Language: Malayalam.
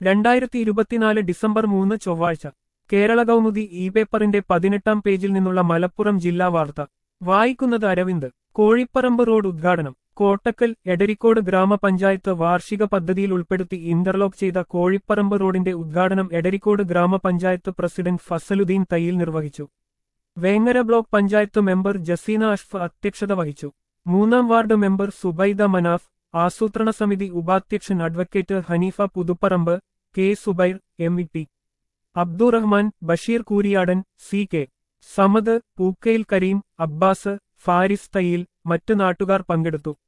രണ്ടായിരത്തി ഇരുപത്തിനാല് ഡിസംബർ മൂന്ന് ചൊവ്വാഴ്ച കേരള കൗമുദി ഇ പേപ്പറിന്റെ പതിനെട്ടാം പേജിൽ നിന്നുള്ള മലപ്പുറം ജില്ലാ വാർത്ത വായിക്കുന്നത് അരവിന്ദ് കോഴിപ്പറമ്പ് റോഡ് ഉദ്ഘാടനം കോട്ടക്കൽ എടരിക്കോട് ഗ്രാമപഞ്ചായത്ത് വാർഷിക പദ്ധതിയിൽ ഉൾപ്പെടുത്തി ഇന്റർലോക്ക് ചെയ്ത കോഴിപ്പറമ്പ് റോഡിന്റെ ഉദ്ഘാടനം എടരിക്കോട് ഗ്രാമപഞ്ചായത്ത് പ്രസിഡന്റ് ഫസലുദ്ദീൻ തയ്യിൽ നിർവഹിച്ചു വേങ്ങര ബ്ലോക്ക് പഞ്ചായത്ത് മെമ്പർ ജസീന അഷ്ഫ് അധ്യക്ഷത വഹിച്ചു മൂന്നാം വാർഡ് മെമ്പർ സുബൈദ മനാഫ് ആസൂത്രണ സമിതി ഉപാധ്യക്ഷൻ advocate Haneefa Puthuparamb K Zubair M E T Abdurahman Basheer Kooriyadan C K Samad Pookkayil Kareem Abbas Faris Thayyil മറ്റു നാട്ടുകാർ പങ്കെടുത്തു